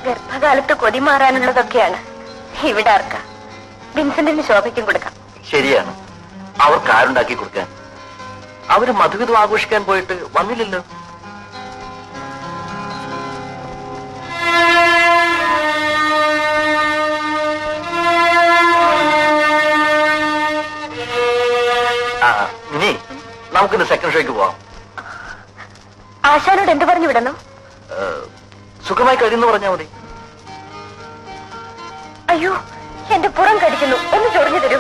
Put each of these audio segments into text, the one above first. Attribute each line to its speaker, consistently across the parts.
Speaker 1: ഗർഭകാലത്ത് കൊതി മാറാനുള്ളതൊക്കെയാണ് ഇവിടെ ആർക്ക വിൻസെന്റിന് ശോഭയ്ക്കും കൊടുക്കാം
Speaker 2: ശരിയാണ് അവർക്ക് ആരുണ്ടാക്കി കൊടുക്കാൻ അവര് മധുവിധം ആഘോഷിക്കാൻ പോയിട്ട് വന്നില്ലല്ലോ ആ ഇനി നമുക്കിന്ന് സെക്കൻഡ് ഷോയ്ക്ക് പോവാം
Speaker 1: ആശാനോട് എന്ത് പറഞ്ഞു വിടണം
Speaker 2: ഏഹ്, സുഖമായി കഴിയുന്നു പറഞ്ഞാൽ മതി
Speaker 1: അയ്യോ എന്റെ പുറം കടിക്കുന്നു ഒന്ന് ചൊറിഞ്ഞു തരൂ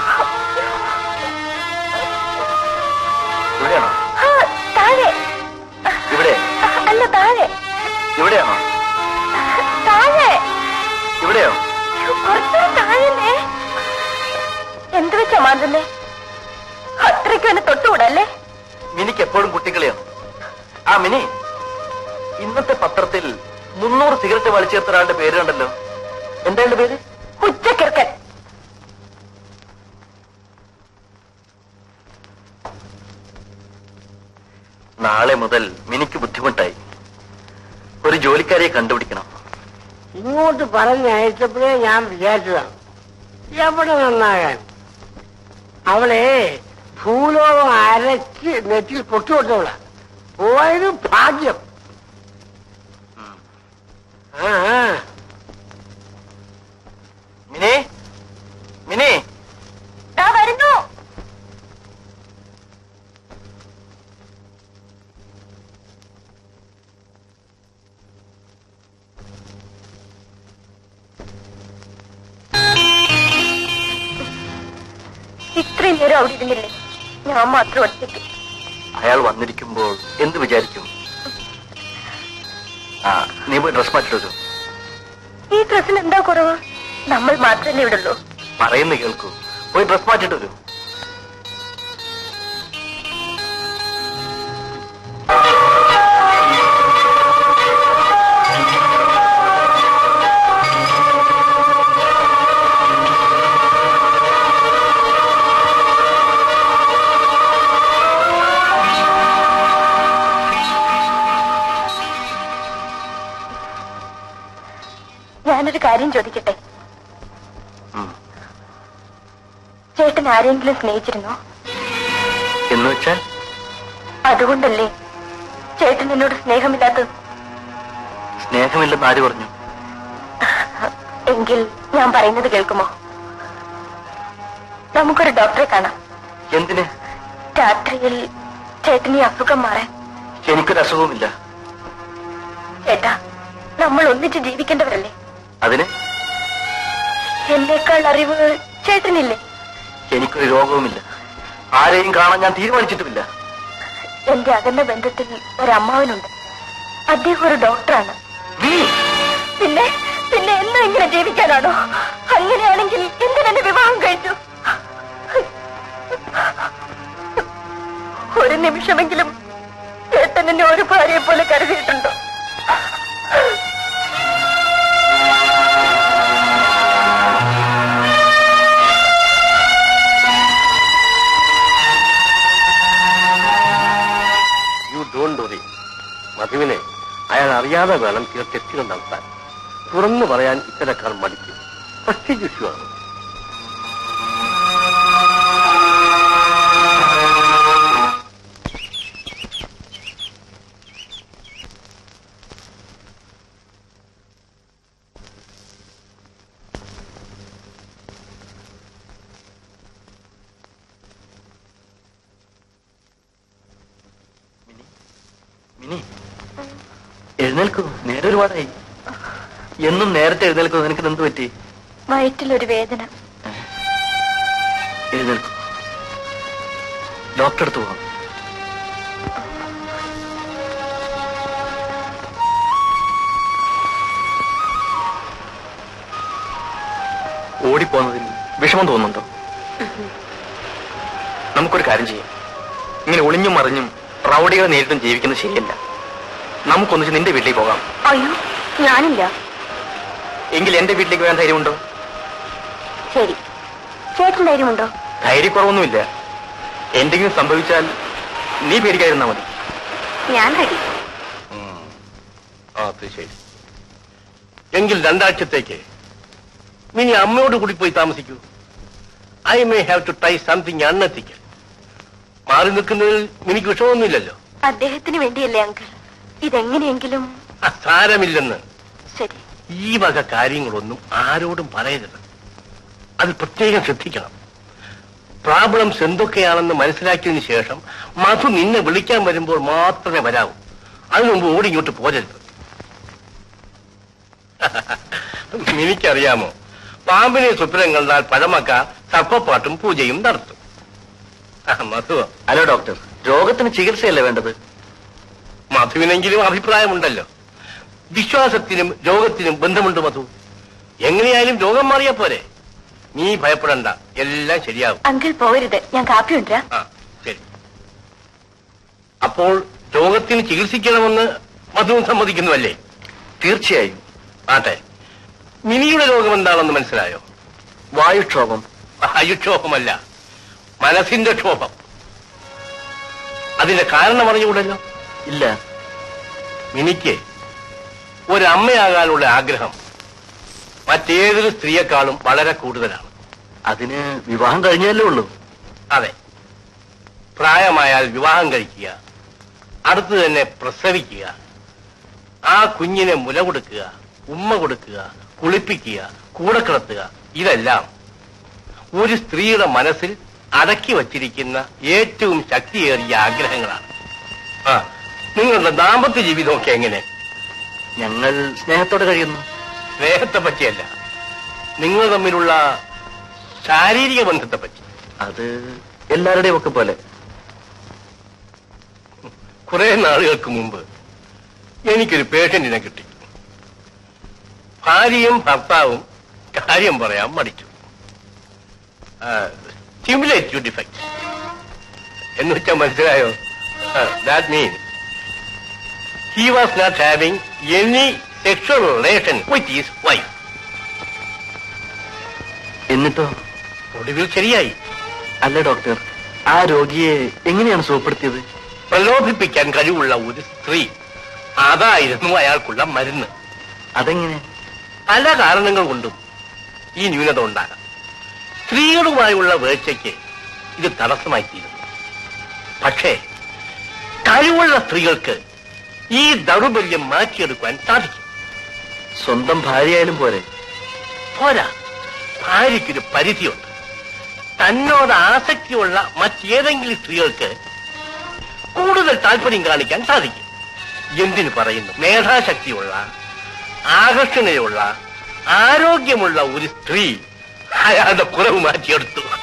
Speaker 2: ഇവിടെയാണോ
Speaker 1: ആ, താഴെ
Speaker 2: ഇവിടെ
Speaker 1: ആ, അല്ല താഴെ
Speaker 2: ഇവിടെയാണോ
Speaker 1: താഴെ
Speaker 2: ഇവിടെയോ
Speaker 1: അയ്യോ, കുറച്ചുകൂടെ താഴല്ലേ എന്ത് വെച്ചാ മാന്തുന്നേ അത്രയ്ക്കും എന്നെ തൊട്ടുകൂടല്ലേ
Speaker 2: മിനിക്ക് എപ്പോഴും കുട്ടിക്കളിയാണ് ആ മിനി ഇന്നത്തെ പത്രത്തിൽ മുന്നൂറ് സിഗരറ്റ് വലിച്ചേർത്ത ഒരാളുടെ പേര് കണ്ടല്ലോ എന്താ അയാളുടെ പേര്
Speaker 1: ഉച്ചക്കിർക്കൻ
Speaker 2: നാളെ മുതൽ മിനിക്ക് ബുദ്ധിമുട്ടായി ഒരു ജോലിക്കാരിയെ കണ്ടുപിടിക്കണം
Speaker 3: ഇങ്ങോട്ട് പറഞ്ഞയച്ചപ്പോഴേ ഞാൻ വിചാരിച്ചതാണ് എവിടെ നന്നാകാൻ അവളെ ഭൂലോകം അരച്ച് നെറ്റിൽ പൊട്ടുകൊടുത്തവള പോയത് ഭാഗ്യം ആ ആ.
Speaker 2: മിനി മിനി
Speaker 1: ദാ വരുന്നു ഇത്രയും നേരം അവിടെ ഇരുന്നില്ലേ ഞാൻ മാത്രം ഒറ്റയ്ക്ക്
Speaker 2: അയാൾ വന്നിരിക്കുമ്പോൾ എന്ത് വിചാരിക്കും ആ നീ പോയി ഡ്രസ് മാറ്റിട്ട് വരൂ
Speaker 1: ഈ ഡ്രസ്സിന് എന്താ കുറവ് നമ്മൾ മാത്രമല്ലേ ഇവിടെ ഉള്ളൂ
Speaker 2: പറയുന്ന കേൾക്കൂ പോയി ഡ്രസ് മാറ്റിട്ട് വരൂ
Speaker 1: ഞാനൊരു കാര്യം ചോദിക്കട്ടെ
Speaker 2: ഉം.
Speaker 1: ചേട്ടൻ ആരെങ്കിലും സ്നേഹിച്ചിരുന്നോ
Speaker 2: എന്ന് വെച്ചാൽ
Speaker 1: അതുകൊണ്ടല്ലേ ചേട്ടൻ എന്നോട് സ്നേഹമില്ലാത്തത്
Speaker 2: സ്നേഹമില്ലെന്ന് ആര് പറഞ്ഞു
Speaker 1: എങ്കിൽ ഞാൻ പറയുന്നത് കേൾക്കുമോ നമുക്കൊരു ഡോക്ടറെ കാണാം
Speaker 2: എന്തിന്
Speaker 1: രാത്രിയിൽ ചേട്ടന് ഈ അസുഖം മാറാൻ
Speaker 2: എനിക്കൊരു അസുഖവുമില്ല
Speaker 1: ചേട്ടാ നമ്മൾ ഒന്നിച്ച് ജീവിക്കേണ്ടവരല്ലേ
Speaker 2: അതിന്
Speaker 1: എന്നേക്കാൾ അറിവ് ചേട്ടനില്ലേ
Speaker 2: എനിക്കൊരു രോഗവുമില്ല ആരെയും കാണാൻ ഞാൻ തീരുമാനിച്ചിട്ടുമില്ല
Speaker 1: എന്റെ അകന്ന ബന്ധത്തിൽ ഒരു അമ്മാവനുണ്ട് അദ്ദേഹം ഒരു ഡോക്ടറാണ്
Speaker 2: നീ
Speaker 1: പിന്നെ പിന്നെ എന്നും ഇങ്ങനെ ജീവിക്കാനാണോ അങ്ങനെയാണെങ്കിൽ എന്തിനെന്നെ വിവാഹം കഴിച്ചു ഒരു നിമിഷമെങ്കിലും ചേട്ടൻ എന്നെ ഒരു ഭാര്യയെ പോലെ കരുതിയിട്ടുണ്ടോ
Speaker 3: യു ഡോണ്ട് വറി മധുവിനെ അയാൾ അറിയാതെ വേണം ചില തെറ്റുകൾ നടത്താൻ തുറന്നു പറയാൻ ഇത്തരക്കാർ മടിക്കും പ്രസ്റ്റീജ് ഇഷ്യൂ ആണ്
Speaker 2: മിനി എഴുന്നേൽക്കൂ നേരെ ഒരുപാടായി എന്നും നേരത്തെ എഴുന്നേൽക്കൂ നിനക്ക് എന്ത് പറ്റി
Speaker 1: വയറ്റിലൊരു വേദന
Speaker 2: എഴുന്നേൽക്കൂ ഡോക്ടറെ അടുത്ത് പോകാം ഓടിപ്പോന്നതിൽ വിഷമം തോന്നുന്നുണ്ടോ നമുക്കൊരു കാര്യം ചെയ്യാം ഇങ്ങനെ ഒളിഞ്ഞും മറിഞ്ഞും റൗഡികളെ നേരിട്ടും ജീവിക്കുന്നത് ശരിയല്ല നമുക്കൊന്നിച്ച് നിന്റെ വീട്ടിലേക്ക് പോകാം
Speaker 1: അയ്യോ ഞാനില്ല
Speaker 2: എങ്കിൽ എന്റെ വീട്ടിലേക്ക് വരാൻ ധൈര്യമുണ്ടോ
Speaker 1: ശരി ചേട്ടൻ ധൈര്യമുണ്ടോ
Speaker 2: ധൈര്യക്കുറവൊന്നുമില്ല എന്തെങ്കിലും സംഭവിച്ചാൽ നീ പേടിക്കാതിരുന്നാ മതി
Speaker 1: ഞാൻ റെഡി
Speaker 2: അത് ശരി
Speaker 3: എങ്കിൽ രണ്ടാഴ്ചത്തേക്ക് മിനി അമ്മയോട് കൂടി പോയി താമസിക്കൂ I may have to try something unethical മാറി നിൽക്കുന്നതിൽ മിനിക്ക് വിഷമമൊന്നുമില്ലല്ലോ
Speaker 1: അദ്ദേഹത്തിന് വേണ്ടിയല്ലേ അങ്കിൾ ഇതെങ്ങനെയെങ്കിലും
Speaker 3: ആ, സാരമില്ലെന്ന്
Speaker 1: ശരി
Speaker 3: ഈ വക കാര്യങ്ങളൊന്നും ആരോടും പറയരുത് അത് പ്രത്യേകം ശ്രദ്ധിക്കണം പ്രോബ്ലംസ് എന്തൊക്കെയാണെന്ന് മനസ്സിലാക്കിയതിനു ശേഷം മധു നിന്നെ വിളിക്കാൻ വരുമ്പോൾ മാത്രമേ വരാവൂ അതിനു മുമ്പ് ഓടി ഇങ്ങോട്ട് പോരരുത് എനിക്കറിയാമോ പാമ്പിനെ സ്വപ്നം കണ്ടാൽ പഴമക്ക സർപ്പപ്പാട്ടും പൂജയും നടത്തും ആ, മധു
Speaker 2: ഹലോ ഡോക്ടർ രോഗത്തിന് ചികിത്സയല്ലേ വേണ്ടത്
Speaker 3: മധുവിനെങ്കിലും അഭിപ്രായമുണ്ടല്ലോ വിശ്വാസത്തിനും രോഗത്തിനും ബന്ധമുണ്ട് മധു എങ്ങനെയായാലും രോഗം മാറിയാ പോരെ നീ ഭയപ്പെടണ്ട എല്ലാം ശരിയാവും
Speaker 1: അങ്കിൾ പോകരുത് ഞാൻ കാപ്പി കൊണ്ടുവരാം
Speaker 3: ആ ശരി അപ്പോൾ രോഗത്തിന് ചികിത്സിക്കണമെന്ന് മധുവും സമ്മതിക്കുന്നുവല്ലേ
Speaker 2: തീർച്ചയായും
Speaker 3: ആട്ടെ മിനിയുടെ രോഗം എന്താണെന്ന് മനസ്സിലായോ
Speaker 2: വായുക്ഷോഭം
Speaker 3: ആയുക്ഷോഭമല്ല മനസ്സിന്റെ ക്ഷോഭം അതിന്റെ കാരണം അറിഞ്ഞുകൂടല്ലോ
Speaker 2: ഇല്ല
Speaker 3: മിനിക്ക് ഒരമ്മയാകാനുള്ള ആഗ്രഹം മറ്റേതൊരു സ്ത്രീയെക്കാളും വളരെ കൂടുതലാണ്
Speaker 2: അതിന് വിവാഹം കഴിഞ്ഞല്ലേ ഉള്ളൂ
Speaker 3: അതെ പ്രായമായാൽ വിവാഹം കഴിക്കുക അടുത്ത് തന്നെ പ്രസവിക്കുക ആ കുഞ്ഞിനെ മുല കൊടുക്കുക ഉമ്മ കൊടുക്കുക കുളിപ്പിക്കുക കൂടെ കിടത്തുക ഇതെല്ലാം ഒരു സ്ത്രീയുടെ മനസ്സിൽ അടക്കി വച്ചിരിക്കുന്ന ഏറ്റവും ശക്തിയേറിയ ആഗ്രഹങ്ങളാണ് ആ നിങ്ങളുടെ ദാമ്പത്യ ജീവിതമൊക്കെ എങ്ങനെ
Speaker 2: ഞങ്ങൾ സ്നേഹത്തോടെ കഴിയുന്നു
Speaker 3: സ്നേഹത്തെ പറ്റിയല്ല നിങ്ങൾ തമ്മിലുള്ള ശാരീരിക ബന്ധത്തെ പറ്റി
Speaker 2: അത് എല്ലാവരുടെയും ഒക്കെ പോലെ
Speaker 3: കുറെ നാളുകൾക്ക് മുമ്പ് എനിക്കൊരു പേഷ്യന്റിനെ കിട്ടി ഭാര്യയും ഭർത്താവും കാര്യം പറയാൻ മടിച്ചു സ്റ്റിമുലേറ്റീവ് ഡിഫക്റ്റ് എന്ന് വെച്ചാൽ മനസ്സിലായോ that mean he was not having any sexual relation with his wife
Speaker 2: എന്നിട്ടോ
Speaker 3: ഒടുവിൽ ശരിയായി
Speaker 2: അല്ല ഡോക്ടർ ആ രോഗിയെ എങ്ങനെയാണ് സുഖപ്പെടുത്തിയത്
Speaker 3: പ്രലോഭിപ്പിക്കാൻ കഴിവുള്ള ഒരു സ്ത്രീ അതായിരുന്നു അയാൾക്കുള്ള മരുന്ന്
Speaker 2: അതെങ്ങനെ
Speaker 3: പല കാരണങ്ങൾ കൊണ്ടും ഈ ന്യൂനത ഉണ്ടാകാം സ്ത്രീകളുമായുള്ള വേഴ്ചയ്ക്ക് ഇത് തടസ്സമായി തീരുന്നു പക്ഷേ കഴിവുള്ള സ്ത്രീകൾക്ക് ഈ ദൗർബല്യം മാറ്റിയെടുക്കാൻ സാധിക്കും
Speaker 2: സ്വന്തം ഭാര്യയായാലും പോരെ
Speaker 3: പോരാ ഭാര്യയ്ക്കൊരു പരിധിയുണ്ട് തന്നോട് ആസക്തിയുള്ള മറ്റേതെങ്കിലും സ്ത്രീകൾക്ക് കൂടുതൽ താല്പര്യം കാണിക്കാൻ സാധിക്കും എന്തിനു പറയുന്നു മേധാശക്തിയുള്ള ആകർഷണയുള്ള ആരോഗ്യമുള്ള ഒരു സ്ത്രീ അയാളുടെ കുറവ് മാറ്റിയെടുത്തു